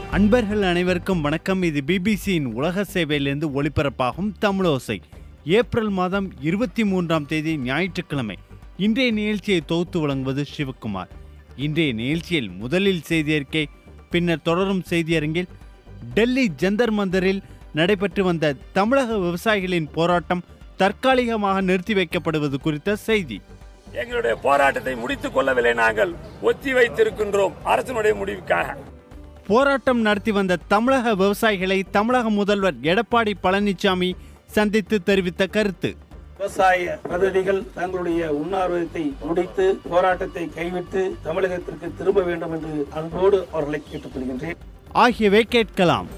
அன்பர்கள் அனைவருக்கும் வணக்கம் இது பிபிசியின் உலக சேவையிலிருந்து ஒளிபரப்பாகும் தமிழோசை ஏப்ரல் மாதம் இருபத்தி மூன்றாம் தேதி ஞாயிற்றுக்கிழமை இன்றைய நிகழ்ச்சியை தொகுத்து வழங்குவது சிவக்குமார் இன்றைய நிகழ்ச்சியில் முதலில் செய்தியறிக்கை பின்னர் தொடரும் செய்தியரங்கில் டெல்லி ஜந்தர் மந்தரில் நடைபெற்று வந்த தமிழக விவசாயிகளின் போராட்டம் தற்காலிகமாக நிறுத்தி வைக்கப்படுவது குறித்த செய்தி எங்களுடைய போராட்டத்தை முடித்துக் கொள்ளவில்லை நாங்கள் ஒத்தி வைத்திருக்கின்றோம் அரசினுடைய முடிவுக்காக போராட்டம் நடத்தி வந்த தமிழக விவசாயிகளை தமிழக முதல்வர் எடப்பாடி பழனிசாமி சந்தித்து தெரிவித்த கருத்து விவசாய பிரதிநிதிகள் தங்களுடைய உண்ணாவிரதத்தை முடித்து போராட்டத்தை கைவிட்டு தமிழகத்திற்கு திரும்ப வேண்டும் என்று அன்போடு அவர்களை கேட்டுக்கொள்கின்றேன் ஆகியவை கேட்கலாம்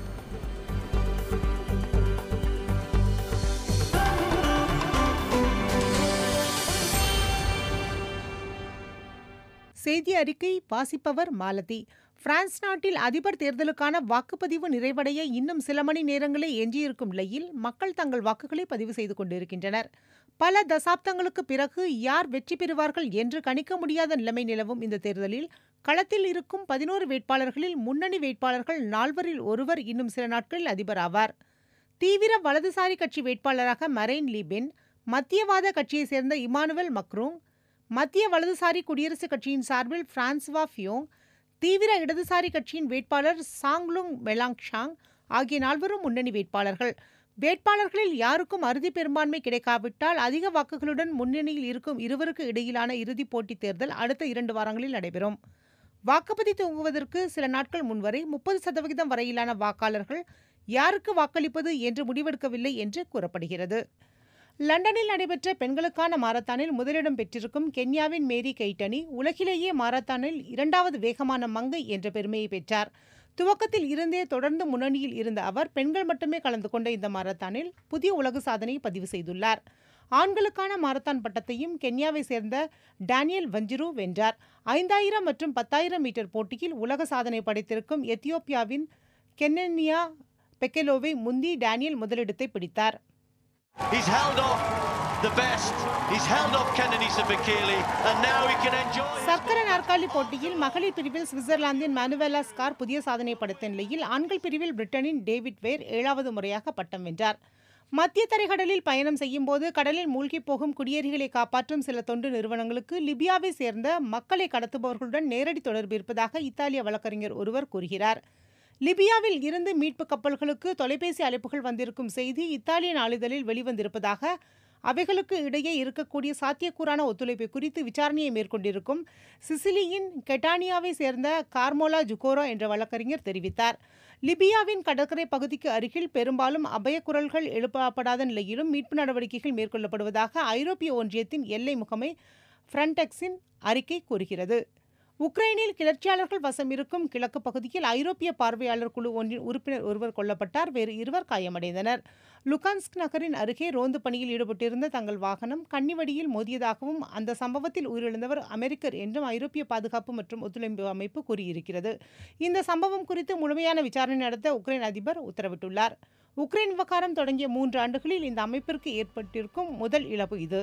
செய்தி அறிக்கை வாசிப்பவர் மாலதி பிரான்ஸ் நாட்டில் அதிபர் தேர்தலுக்கான வாக்குப்பதிவு நிறைவடைய இன்னும் சில மணி நேரங்களே எஞ்சியிருக்கும் நிலையில் மக்கள் தங்கள் வாக்குகளை பதிவு செய்து கொண்டிருக்கின்றனர் பல தசாப்தங்களுக்கு பிறகு யார் வெற்றி பெறுவார்கள் என்று கணிக்க முடியாத நிலைமை நிலவும் இந்த தேர்தலில் களத்தில் இருக்கும் பதினோரு வேட்பாளர்களில் முன்னணி வேட்பாளர்கள் நால்வரில் ஒருவர் இன்னும் சில நாட்களில் அதிபர் ஆவார் தீவிர வலதுசாரி கட்சி வேட்பாளராக மரைன் லீபென் மத்தியவாத கட்சியைச் சேர்ந்த இமானுவேல் மக்ரூங் மத்திய வலதுசாரி குடியரசுக் கட்சியின் சார்பில் பிரான்சுவா ஃபியோங் தீவிர இடதுசாரி கட்சியின் வேட்பாளர் சாங்லுங் மெலாங்ஷாங் ஆகிய நால்வரும் முன்னணி வேட்பாளர்கள் வேட்பாளர்களில் யாருக்கும் அறுதி பெரும்பான்மை கிடைக்காவிட்டால் அதிக வாக்குகளுடன் முன்னணியில் இருக்கும் இருவருக்கு இடையிலான இறுதிப் போட்டித் தேர்தல் அடுத்த இரண்டு வாரங்களில் நடைபெறும் வாக்குப்பதிவு துவங்குவதற்கு சில நாட்கள் முன்வரை முப்பது சதவிகிதம் வரையிலான வாக்காளர்கள் யாருக்கு வாக்களிப்பது என்று முடிவெடுக்கவில்லை என்று கூறப்படுகிறது லண்டனில் நடைபெற்ற பெண்களுக்கான மாரத்தானில் முதலிடம் பெற்றிருக்கும் கென்யாவின் மேரி கெய்டனி உலகிலேயே மாரத்தானில் இரண்டாவது வேகமான மங்கை என்ற பெருமையை பெற்றார் துவக்கத்தில் இருந்தே தொடர்ந்து முன்னணியில் இருந்த அவர் பெண்கள் மட்டுமே கலந்து கொண்ட இந்த மாரத்தானில் புதிய உலக சாதனையை பதிவு செய்துள்ளார் ஆண்களுக்கான மாரத்தான் பட்டத்தையும் கென்யாவை சேர்ந்த டேனியல் வஞ்சிரு வென்றார் ஐந்தாயிரம் மற்றும் பத்தாயிரம் மீட்டர் போட்டியில் உலக சாதனை படைத்திருக்கும் எத்தியோப்பியாவின் கென்னனியா பெக்கெலோவை முந்தி டேனியல் முதலிடத்தை பிடித்தார் He's held off the best. He's held off Kennedy Sabakili, and now he can enjoy. சக்கர நாற்காலி போட்டியில் மகளிர் பிரிவில் சுவிட்சர்லாந்தின் மானுவேலா ஸ்கார் புதிய சாதனை படைத்த நிலையில் ஆண்கள் பிரிவில் பிரிட்டனின் டேவிட் வேர் ஏழாவது முறையாக பட்டம் வென்றார் மத்திய தரைக்கடலில் பயணம் செய்யும் போது கடலில் மூழ்கிப் போகும் குடியேறிகளை காப்பாற்றும் சில தொண்டு நிறுவனங்களுக்கு லிபியாவை சேர்ந்த மக்களை கடத்துபவர்களுடன் நேரடி தொடர்பு இருப்பதாக இத்தாலிய வழக்கறிஞர் ஒருவர் கூறுகிறார் லிபியாவில் இருந்து மீட்பு கப்பல்களுக்கு தொலைபேசி அழைப்புகள் வந்திருக்கும் செய்தி இத்தாலிய நாளிதழில் வெளிவந்திருப்பதாக அவைகளுக்கு இடையே இருக்கக்கூடிய சாத்தியக்கூறான ஒத்துழைப்பு குறித்து விசாரணையை மேற்கொண்டிருக்கும் சிசிலியின் கெட்டானியாவை சேர்ந்த கார்மோலா ஜுகோரோ என்ற வழக்கறிஞர் தெரிவித்தார் லிபியாவின் கடற்கரை பகுதிக்கு அருகில் பெரும்பாலும் அபய குரல்கள் எழுப்பப்படாத நிலையிலும் மீட்பு நடவடிக்கைகள் மேற்கொள்ளப்படுவதாக ஐரோப்பிய ஒன்றியத்தின் எல்லை முகமை ஃப்ரண்டெக்ஸின் அறிக்கை கூறுகிறது உக்ரைனில் கிளர்ச்சியாளர்கள் வசம் இருக்கும் கிழக்கு பகுதியில் ஐரோப்பிய பார்வையாளர் குழு ஒன்றின் உறுப்பினர் ஒருவர் கொல்லப்பட்டார் வேறு இருவர் காயமடைந்தனர் லுகான்ஸ்க் நகரின் அருகே ரோந்து பணியில் ஈடுபட்டிருந்த தங்கள் வாகனம் கன்னிவடியில் மோதியதாகவும் அந்த சம்பவத்தில் உயிரிழந்தவர் அமெரிக்கர் என்றும் ஐரோப்பிய பாதுகாப்பு மற்றும் ஒத்துழைப்பு அமைப்பு கூறியிருக்கிறது இந்த சம்பவம் குறித்து முழுமையான விசாரணை நடத்த உக்ரைன் அதிபர் உத்தரவிட்டுள்ளார் உக்ரைன் விவகாரம் தொடங்கிய மூன்று ஆண்டுகளில் இந்த அமைப்பிற்கு ஏற்பட்டிருக்கும் முதல் இழப்பு இது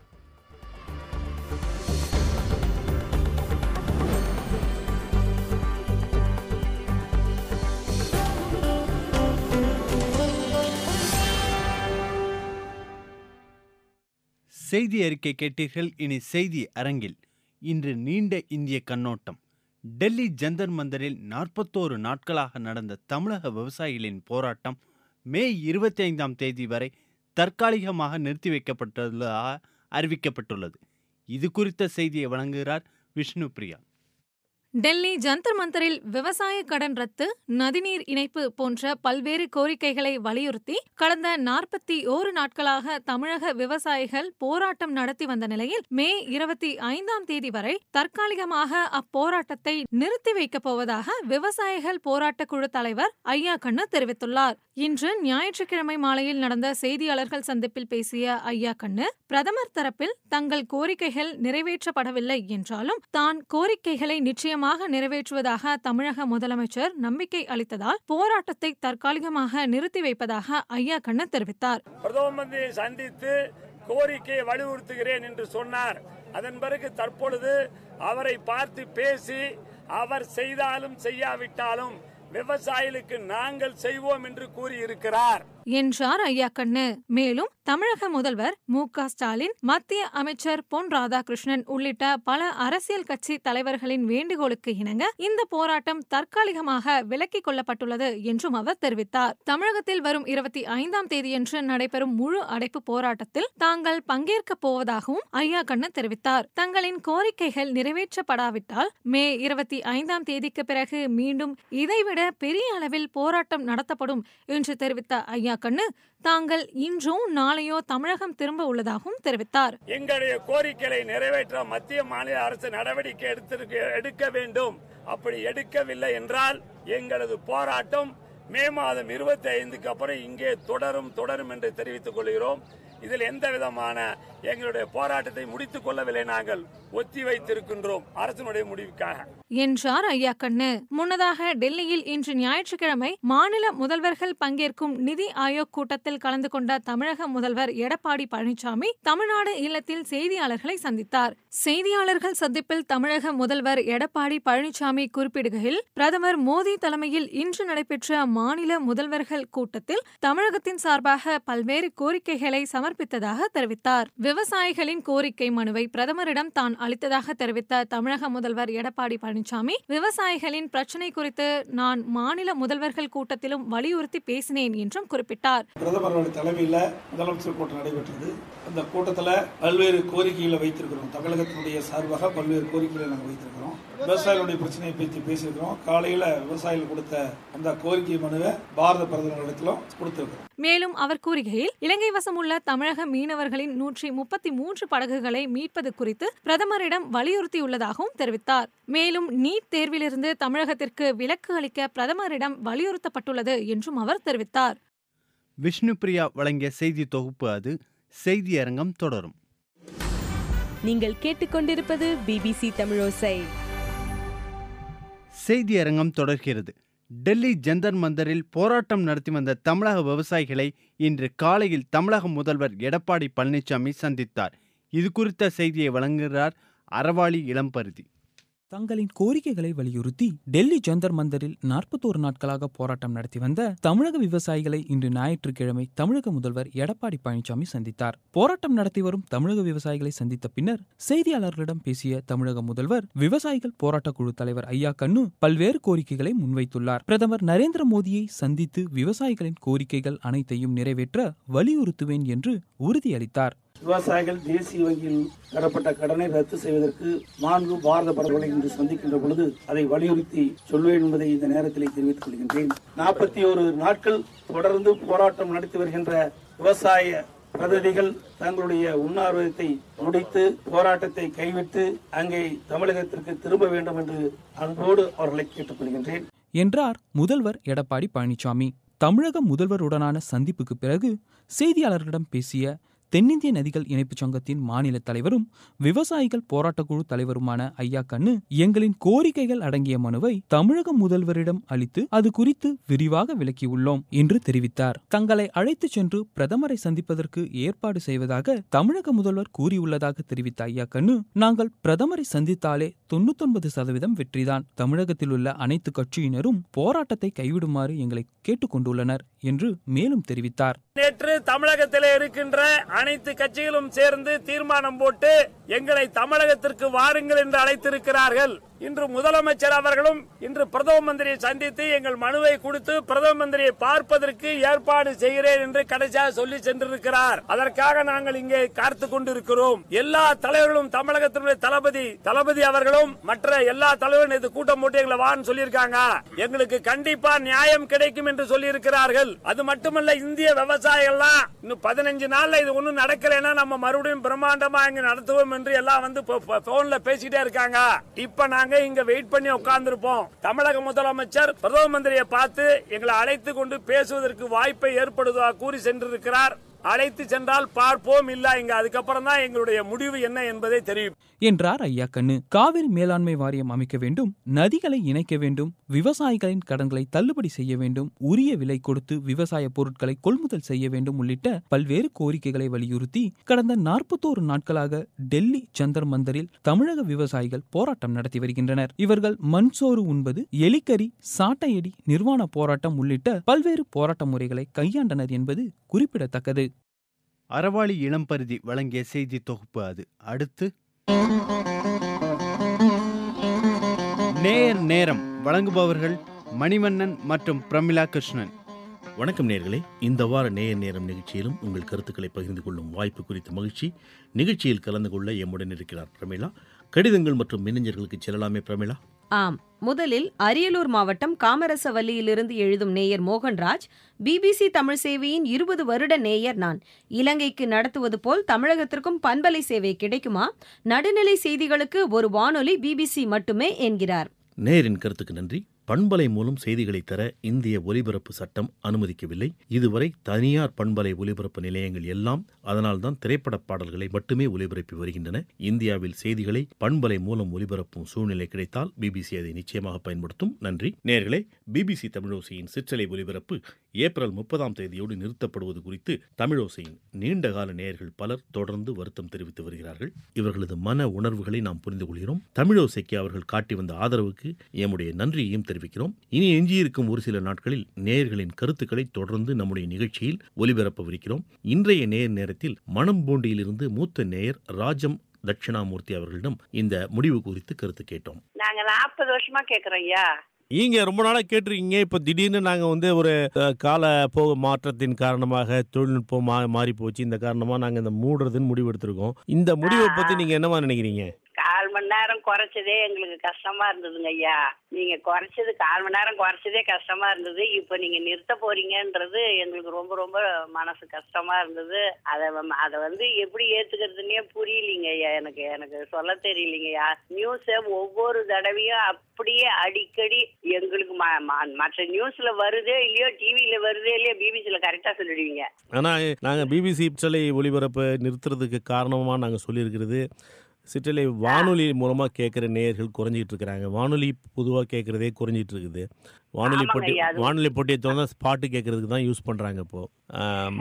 செய்தி அறிக்கை கேட்டீர்கள் இனி செய்தி அரங்கில் இன்று நீண்ட இந்திய கண்ணோட்டம் டெல்லி ஜந்தர் மந்தரில் நாற்பத்தோரு நாட்களாக நடந்த தமிழக விவசாயிகளின் போராட்டம் மே இருபத்தி ஐந்தாம் தேதி வரை தற்காலிகமாக நிறுத்தி வைக்கப்பட்டுள்ளதாக அறிவிக்கப்பட்டுள்ளது இது குறித்த செய்தியை வழங்குகிறார் விஷ்ணு பிரியா டெல்லி ஜந்தர் மந்தரில் விவசாய கடன் ரத்து நதிநீர் இணைப்பு போன்ற பல்வேறு கோரிக்கைகளை வலியுறுத்தி கடந்த நாற்பத்தி ஓரு நாட்களாக தமிழக விவசாயிகள் போராட்டம் நடத்தி வந்த நிலையில் மே இருபத்தி ஐந்தாம் தேதி வரை தற்காலிகமாக அப்போராட்டத்தை நிறுத்தி வைக்கப் போவதாக விவசாயிகள் போராட்டக் குழு தலைவர் ஐயா கண்ணு தெரிவித்துள்ளார் இன்று ஞாயிற்றுக்கிழமை மாலையில் நடந்த செய்தியாளர்கள் சந்திப்பில் பேசிய ஐயா கண்ணு பிரதமர் தரப்பில் தங்கள் கோரிக்கைகள் நிறைவேற்றப்படவில்லை என்றாலும் தான் கோரிக்கைகளை நிச்சயமாக நிறைவேற்றுவதாக தமிழக முதலமைச்சர் நம்பிக்கை அளித்ததால் போராட்டத்தை தற்காலிகமாக நிறுத்தி வைப்பதாக ஐயா கண்ணு தெரிவித்தார் பிரதம மந்திரியை சந்தித்து கோரிக்கையை வலியுறுத்துகிறேன் என்று சொன்னார் அதன் பிறகு தற்பொழுது அவரை பார்த்து பேசி அவர் செய்தாலும் செய்யாவிட்டாலும் விவசாயிகளுக்கு நாங்கள் செய்வோம் என்று கூறியிருக்கிறார் என்றார் ஐயா கண்ணு மேலும் தமிழக முதல்வர் மு க ஸ்டாலின் மத்திய அமைச்சர் பொன் ராதாகிருஷ்ணன் உள்ளிட்ட பல அரசியல் கட்சி தலைவர்களின் வேண்டுகோளுக்கு இணங்க இந்த போராட்டம் தற்காலிகமாக விலக்கிக் கொள்ளப்பட்டுள்ளது என்றும் அவர் தெரிவித்தார் தமிழகத்தில் வரும் இருபத்தி ஐந்தாம் தேதியன்று நடைபெறும் முழு அடைப்பு போராட்டத்தில் தாங்கள் பங்கேற்கப் போவதாகவும் ஐயா கண்ணு தெரிவித்தார் தங்களின் கோரிக்கைகள் நிறைவேற்றப்படாவிட்டால் மே இருபத்தி ஐந்தாம் தேதிக்கு பிறகு மீண்டும் இதைவிட பெரிய அளவில் போராட்டம் நடத்தப்படும் என்று தெரிவித்த ஐயா கண்ணு தாங்கள் இன்றும் நாளையோ தமிழகம் திரும்ப உள்ளதாகவும் தெரிவித்தார் எங்களுடைய கோரிக்கைகளை நிறைவேற்ற மத்திய மாநில அரசு நடவடிக்கை எடுத்திருக்க எடுக்க வேண்டும் அப்படி எடுக்கவில்லை என்றால் எங்களது போராட்டம் மே மாதம் இருபத்தி ஐந்துக்கு அப்புறம் இங்கே தொடரும் தொடரும் என்று தெரிவித்துக் கொள்கிறோம் இதில் எந்த விதமான எங்களுடைய போராட்டத்தை முடித்துக் கொள்ளவில்லை நாங்கள் ஒத்தி வைத்திருக்கின்றோம் அரசினுடைய முடிவுக்காக என்றார் ஐயா கண்ணு முன்னதாக டெல்லியில் இன்று ஞாயிற்றுக்கிழமை மாநில முதல்வர்கள் பங்கேற்கும் நிதி ஆயோக் கூட்டத்தில் கலந்து கொண்ட தமிழக முதல்வர் எடப்பாடி பழனிசாமி தமிழ்நாடு இல்லத்தில் செய்தியாளர்களை சந்தித்தார் செய்தியாளர்கள் சந்திப்பில் தமிழக முதல்வர் எடப்பாடி பழனிசாமி குறிப்பிடுகையில் பிரதமர் மோடி தலைமையில் இன்று நடைபெற்ற மாநில முதல்வர்கள் கூட்டத்தில் தமிழகத்தின் சார்பாக பல்வேறு கோரிக்கைகளை சமர்ப்பித்ததாக தெரிவித்தார் விவசாயிகளின் கோரிக்கை மனுவை பிரதமரிடம் தான் அளித்ததாக தெரிவித்த தமிழக முதல்வர் எடப்பாடி பழனிசாமி விவசாயிகளின் பிரச்சினை குறித்து நான் மாநில முதல்வர்கள் கூட்டத்திலும் வலியுறுத்தி பேசினேன் என்றும் குறிப்பிட்டார் பிரதமரோட தலைமையில் முதலமைச்சர் கூட்டம் நடைபெற்றது அந்த கூட்டத்தில் பல்வேறு கோரிக்கைகளை வைத்திருக்கிறோம் தமிழகத்தினுடைய சார்பாக பல்வேறு கோரிக்கைகளை நாங்கள் வைத்திருக்கிறோம் விவசாயிகளுடைய பிரச்சனையை பற்றி பேசியிருக்கிறோம் காலையில் விவசாயிகள் கொடுத்த அந்த கோரிக்கை மனுவை பாரத பிரதமரிடத்திலும் கொடுத்திருக்கிறோம் மேலும் அவர் கூறுகையில் இலங்கை வசம் உள்ள தமிழக மீனவர்களின் நூற்றி முப்பத்தி மூன்று படகுகளை மீட்பது குறித்து பிரதமரிடம் வலியுறுத்தியுள்ளதாகவும் தெரிவித்தார் மேலும் நீட் தேர்விலிருந்து தமிழகத்திற்கு விலக்கு அளிக்க பிரதமரிடம் வலியுறுத்தப்பட்டுள்ளது என்றும் அவர் தெரிவித்தார் விஷ்ணுபிரியா வழங்கிய செய்தி தொகுப்பு அது செய்தியரங்கம் தொடரும் நீங்கள் கேட்டுக்கொண்டிருப்பது பிபிசி தமிழோசை செய்தியரங்கம் தொடர்கிறது டெல்லி ஜந்தர் மந்தரில் போராட்டம் நடத்தி வந்த தமிழக விவசாயிகளை இன்று காலையில் தமிழக முதல்வர் எடப்பாடி பழனிசாமி சந்தித்தார் இது குறித்த செய்தியை வழங்குகிறார் அறவாளி இளம்பருதி தங்களின் கோரிக்கைகளை வலியுறுத்தி டெல்லி ஜந்தர் மந்தரில் நாற்பத்தோரு நாட்களாக போராட்டம் நடத்தி வந்த தமிழக விவசாயிகளை இன்று ஞாயிற்றுக்கிழமை தமிழக முதல்வர் எடப்பாடி பழனிசாமி சந்தித்தார் போராட்டம் நடத்தி வரும் தமிழக விவசாயிகளை சந்தித்த பின்னர் செய்தியாளர்களிடம் பேசிய தமிழக முதல்வர் விவசாயிகள் போராட்டக் குழு தலைவர் ஐயா கண்ணு பல்வேறு கோரிக்கைகளை முன்வைத்துள்ளார் பிரதமர் நரேந்திர மோடியை சந்தித்து விவசாயிகளின் கோரிக்கைகள் அனைத்தையும் நிறைவேற்ற வலியுறுத்துவேன் என்று உறுதியளித்தார் விவசாயிகள் தேசிய வங்கியில் தரப்பட்ட கடனை ரத்து செய்வதற்கு நான்கு பாரத பிரதமர்களை இன்று சந்திக்கின்ற பொழுது அதை வலியுறுத்தி சொல்வேன் என்பதை இந்த நேரத்தில் தெரிவித்துக் கொள்கின்றேன் நாற்பத்தி ஒரு நாட்கள் தொடர்ந்து போராட்டம் நடத்தி வருகின்ற விவசாய பிரதிநிதிகள் தங்களுடைய உண்ணாவிரதத்தை முடித்து போராட்டத்தை கைவிட்டு அங்கே தமிழகத்திற்கு திரும்ப வேண்டும் என்று அன்போடு அவர்களை கேட்டுக்கொள்கின்றேன் என்றார் முதல்வர் எடப்பாடி பழனிசாமி தமிழக முதல்வருடனான சந்திப்புக்கு பிறகு செய்தியாளர்களிடம் பேசிய தென்னிந்திய நதிகள் இணைப்புச் சங்கத்தின் மாநில தலைவரும் விவசாயிகள் போராட்டக்குழு தலைவருமான ஐயா கண்ணு எங்களின் கோரிக்கைகள் அடங்கிய மனுவை தமிழக முதல்வரிடம் அளித்து அது குறித்து விரிவாக விளக்கியுள்ளோம் என்று தெரிவித்தார் தங்களை அழைத்துச் சென்று பிரதமரை சந்திப்பதற்கு ஏற்பாடு செய்வதாக தமிழக முதல்வர் கூறியுள்ளதாக தெரிவித்த ஐயா கண்ணு நாங்கள் பிரதமரை சந்தித்தாலே தொண்ணூத்தொன்பது சதவீதம் வெற்றிதான் தமிழகத்தில் உள்ள அனைத்து கட்சியினரும் போராட்டத்தை கைவிடுமாறு எங்களை கேட்டுக்கொண்டுள்ளனர் என்று மேலும் தெரிவித்தார் நேற்று தமிழகத்திலே இருக்கின்ற அனைத்து கட்சிகளும் சேர்ந்து தீர்மானம் போட்டு எங்களை தமிழகத்திற்கு வாருங்கள் என்று அழைத்திருக்கிறார்கள் இன்று முதலமைச்சர் அவர்களும் இன்று பிரதம மந்திரியை சந்தித்து எங்கள் மனுவை கொடுத்து பிரதம மந்திரியை பார்ப்பதற்கு ஏற்பாடு செய்கிறேன் என்று கடைசியாக சொல்லி சென்றிருக்கிறார் அதற்காக நாங்கள் இங்கே காத்து கொண்டிருக்கிறோம் எல்லா தலைவர்களும் தமிழகத்தினுடைய தளபதி தளபதி அவர்களும் மற்ற எல்லா தலைவரும் இது கூட்டம் போட்டு எங்களை வான்னு சொல்லியிருக்காங்க எங்களுக்கு கண்டிப்பா நியாயம் கிடைக்கும் என்று சொல்லியிருக்கிறார்கள் அது மட்டுமல்ல இந்திய விவசாயிகள்லாம் இன்னும் பதினஞ்சு நாள்ல இது ஒண்ணும் நடக்கலைன்னா நம்ம மறுபடியும் பிரம்மாண்டமா இங்க நடத்துவோம் என்று எல்லாம் வந்து போன்ல பேசிட்டே இருக்காங்க இப்ப நாங்க இங்க வெயிட் பண்ணி உட்கார்ந்திருப்போம் தமிழக முதலமைச்சர் பிரதம மந்திரியை பார்த்து எங்களை அழைத்து கொண்டு பேசுவதற்கு வாய்ப்பை ஏற்படுவதாக கூறி சென்றிருக்கிறார் அழைத்து சென்றால் பார்ப்போம் இல்ல இங்க அதுக்கப்புறம் தான் எங்களுடைய முடிவு என்ன என்பதை தெரிவிப்போம் என்றார் ஐயா கண்ணு காவிரி மேலாண்மை வாரியம் அமைக்க வேண்டும் நதிகளை இணைக்க வேண்டும் விவசாயிகளின் கடன்களை தள்ளுபடி செய்ய வேண்டும் உரிய விலை கொடுத்து விவசாய பொருட்களை கொள்முதல் செய்ய வேண்டும் உள்ளிட்ட பல்வேறு கோரிக்கைகளை வலியுறுத்தி கடந்த நாற்பத்தோரு நாட்களாக டெல்லி ஜந்தர் மந்தரில் தமிழக விவசாயிகள் போராட்டம் நடத்தி வருகின்றனர் இவர்கள் மண்சோறு உண்பது எலிக்கறி சாட்டையடி நிர்வாண போராட்டம் உள்ளிட்ட பல்வேறு போராட்ட முறைகளை கையாண்டனர் என்பது குறிப்பிடத்தக்கது அறவாளி இளம்பருதி வழங்கிய செய்தி தொகுப்பு அது அடுத்து நேர் நேரம் வழங்குபவர்கள் மணிவண்ணன் மற்றும் பிரமிளா கிருஷ்ணன் வணக்கம் நேர்களே இந்த வார நேயர் நேரம் நிகழ்ச்சியிலும் உங்கள் கருத்துக்களை பகிர்ந்து கொள்ளும் வாய்ப்பு குறித்த மகிழ்ச்சி நிகழ்ச்சியில் கலந்து கொள்ள எம்முடன் இருக்கிறார் பிரமிளா கடிதங்கள் மற்றும் மின்னஞ்சர்களுக்கு செல்லலாமே பிரமிளா ஆம் முதலில் அரியலூர் மாவட்டம் காமரசவல்லியிலிருந்து எழுதும் நேயர் மோகன்ராஜ் பிபிசி தமிழ் சேவையின் இருபது வருட நேயர் நான் இலங்கைக்கு நடத்துவது போல் தமிழகத்திற்கும் பண்பலை சேவை கிடைக்குமா நடுநிலை செய்திகளுக்கு ஒரு வானொலி பிபிசி மட்டுமே என்கிறார் நேயரின் கருத்துக்கு நன்றி பண்பலை மூலம் செய்திகளை தர இந்திய ஒலிபரப்பு சட்டம் அனுமதிக்கவில்லை இதுவரை தனியார் பண்பலை ஒலிபரப்பு நிலையங்கள் எல்லாம் அதனால்தான் திரைப்பட பாடல்களை மட்டுமே ஒலிபரப்பி வருகின்றன இந்தியாவில் செய்திகளை பண்பலை மூலம் ஒலிபரப்பும் சூழ்நிலை கிடைத்தால் பிபிசி அதை நிச்சயமாக பயன்படுத்தும் நன்றி நேர்களே பிபிசி தமிழோசையின் சிற்றலை ஒலிபரப்பு ஏப்ரல் முப்பதாம் தேதியோடு நிறுத்தப்படுவது குறித்து தமிழோசையின் நீண்டகால நேயர்கள் பலர் தொடர்ந்து வருத்தம் தெரிவித்து வருகிறார்கள் இவர்களது மன உணர்வுகளை நாம் புரிந்து கொள்கிறோம் தமிழோசைக்கு அவர்கள் காட்டி வந்த ஆதரவுக்கு எம்முடைய நன்றியையும் தெரிவிக்கிறோம் இனி எஞ்சியிருக்கும் ஒரு சில நாட்களில் நேயர்களின் கருத்துக்களை தொடர்ந்து நம்முடைய நிகழ்ச்சியில் ஒலிபரப்பவிருக்கிறோம் இன்றைய நேர் நேரத்தில் மணம்பூண்டியிலிருந்து மூத்த நேயர் ராஜம் தட்சிணாமூர்த்தி அவர்களிடம் இந்த முடிவு குறித்து கருத்து கேட்டோம் நாங்க நாற்பது வருஷமா கேக்குறோம் ஐயா நீங்க ரொம்ப நாளா கேட்டிருக்கீங்க இப்ப திடீர்னு நாங்க வந்து ஒரு அஹ், கால போக மாற்றத்தின் காரணமாக தொழில்நுட்பம் மா மாறி போச்சு இந்த காரணமா நாங்க இந்த மூடுறதுன்னு முடிவு எடுத்திருக்கோம் இந்த முடிவை பத்தி நீங்க என்னவா நினைக்கிறீங்க கால் மணி நேரம் குறைச்சதே எங்களுக்கு கஷ்டமா இருந்ததுங்க ஐயா நீங்க குறைச்சது கால் மணி நேரம் குறைச்சதே கஷ்டமா இருந்தது இப்போ நீங்க நிறுத்த போறீங்கன்றது எங்களுக்கு ரொம்ப ரொம்ப மனசு கஷ்டமா இருந்தது அதை அதை வந்து எப்படி ஏத்துக்கிறதுனே புரியலீங்க ஐயா எனக்கு எனக்கு சொல்ல தெரியலீங்கய்யா நியூஸை ஒவ்வொரு தடவையும் அப்படியே அடிக்கடி எங்களுக்கு ம- ம- மற்ற நியூஸ்ல வருதே இல்லையோ டிவியில வருதே இல்லையோ பிபிசியில கரெக்டா சொல்லிடுவீங்க ஆனா நாங்க பிபிசி சிற்றலை ஒளிபரப்பை நிறுத்துறதுக்கு காரணமா நாங்க சொல்லியிருக்கிறது சிற்றலை வானொலி மூலமா கேட்குற நேயர்கள் குறைஞ்சிட்டு இருக்கிறாங்க வானொலி பொதுவா கேட்கறதே குறைஞ்சிட்டு இருக்குது வானொலி ஆமாங்க போட்டி ஐயா, அது- வானொலி போட்டியை திறந்தா பாட்டு கேட்கறதுக்கு தான் யூஸ் பண்றாங்க இப்போ ஆம்,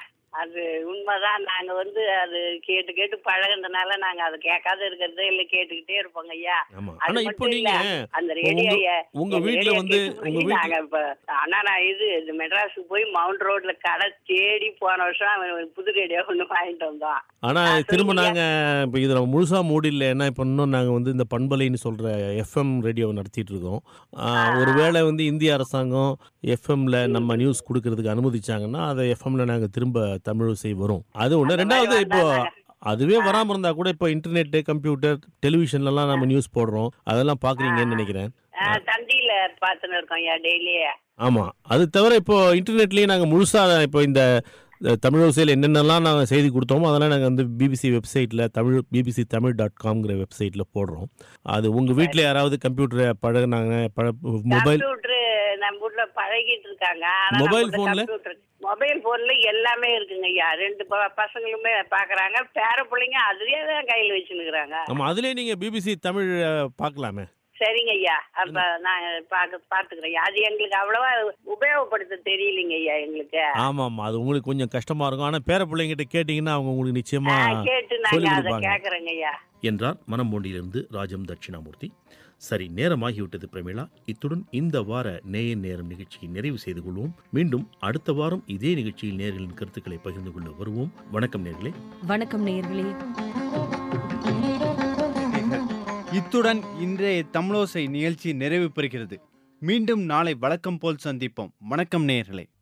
அது உண்மைதான் நாங்க வந்து அது கேட்டு கேட்டு பழகுனதுனால நாங்க அதை கேட்காத இருக்கிறதே இல்ல கேட்டுக்கிட்டே இருப்போங்க ஐயா ஆமா அது ஆனா இப்போ மட்டும் இல்ல, நீங்க அந்த உங்க- ரேடியோ உங்க வீட்ல வந்து உங்க வீட்ல நாங்க இப்ப ஆனா நான் இது இந்த மெட்ராஸுக்கு போய் மவுண்ட் ரோட்ல கடை தேடி போன வருஷம் அவன் புது ரேடியோ ஒண்ணு வாங்கிட்டு வந்தோம் ஆனா ஆ, திரும்ப சொல்லுங்க. நாங்க இப்போ இதுல முழுசா மூடில்ல ஏன்னா இப்போ இன்னும் நாங்க வந்து இந்த பண்பலைன்னு சொல்ற எஃப்எம் ரேடியோவை நடத்திட்டு இருக்கோம் ஆ, ஒருவேளை வந்து இந்திய அரசாங்கம் எஃப்எம்ல நம்ம நியூஸ் கொடுக்கறதுக்கு அனுமதிச்சாங்கன்னா அதை எஃப்எம்ல நாங்க திரும்ப தமிழிசை வரும் அது ஒண்ணு அந்த ரெண்டாவது மாதிரி இப்போ வந்தா அதுவே வராம இருந்தா கூட இப்போ இன்டர்நெட் கம்ப்யூட்டர் டெலிவிஷன்லலாம் நம்ம நியூஸ் போடுறோம் அதெல்லாம் பாக்குறீங்கன்னு நினைக்கிறேன் ஆ, தந்தியில பாத்துன்னு இருக்கோம் ஐயா டெய்லியே ஆமா அது தவிர இப்போ இன்டர்நெட்லயே நாங்க முழுசா இப்போ இந்த தமிழோசையில் என்னென்னலாம் நாங்கள் செய்தி கொடுத்தோமோ அதெல்லாம் நாங்கள் வந்து பிபிசி வெப்சைட்டில் தமிழ் பிபிசி தமிழ் டாட் காம்ங்கிற வெப்சைட்டில் போடுறோம் அது உங்கள் வீட்டில் யாராவது கம்ப்யூட்டரை பழகுனாங்க பழ மொபைல் கம்ப்யூட்டர் நம்ம வீட்ல பழகிட்டு இருக்காங்க ஆனா மொபைல் நம்மகிட்ட போன்ல? கம்ப்யூட்டர் மொபைல் போன்ல எல்லாமே இருக்குங்க ஐயா ரெண்டு ப- பசங்களுமே பாக்குறாங்க பேர பிள்ளைங்க அதுலயே தான் கையில வச்சுருக்காங்க ஆமாம் அதுலேயே நீங்கள் பிபிசி தமிழ் அஹ், பார்க்கலாமே சரிங்க ஐயா அப்ப நான் பாக்க பாத்துக்கிறேன் ஐயா. அது எங்களுக்கு அவ்வளவா உபயோகப்படுத்த தெரியலைங்க ஐயா எங்களுக்கு ஆமாம் ஆமாம் அது உங்களுக்கு கொஞ்சம் கஷ்டமாக இருக்கும் ஆனால் பேர பிள்ளைங்கிட்ட கேட்டிங்கன்னா அவங்க உங்களுக்கு ஆ, நிச்சயமாக கேட்டு சொல்லி நாங்க அதை கொடுப்பாங்க கேக்குறேங்க ஐயா என்றார் மணம்பூண்டியிலிருந்து ராஜம் தட்சிணாமூர்த்தி சரி நேரமாகிவிட்டது பிரமிளா இத்துடன் இந்த வார நேய நேரம் நிகழ்ச்சியை நிறைவு செய்து கொள்வோம் மீண்டும் அடுத்த வாரம் இதே நிகழ்ச்சியில் நேர்களின் கருத்துக்களை பகிர்ந்து கொள்ள வருவோம் வணக்கம் நேர்களே வணக்கம் நேயர்களே இத்துடன் இன்றைய தமிழோசை நிகழ்ச்சி நிறைவு பெறுகிறது மீண்டும் நாளை வழக்கம் போல் சந்திப்போம் வணக்கம் நேயர்களே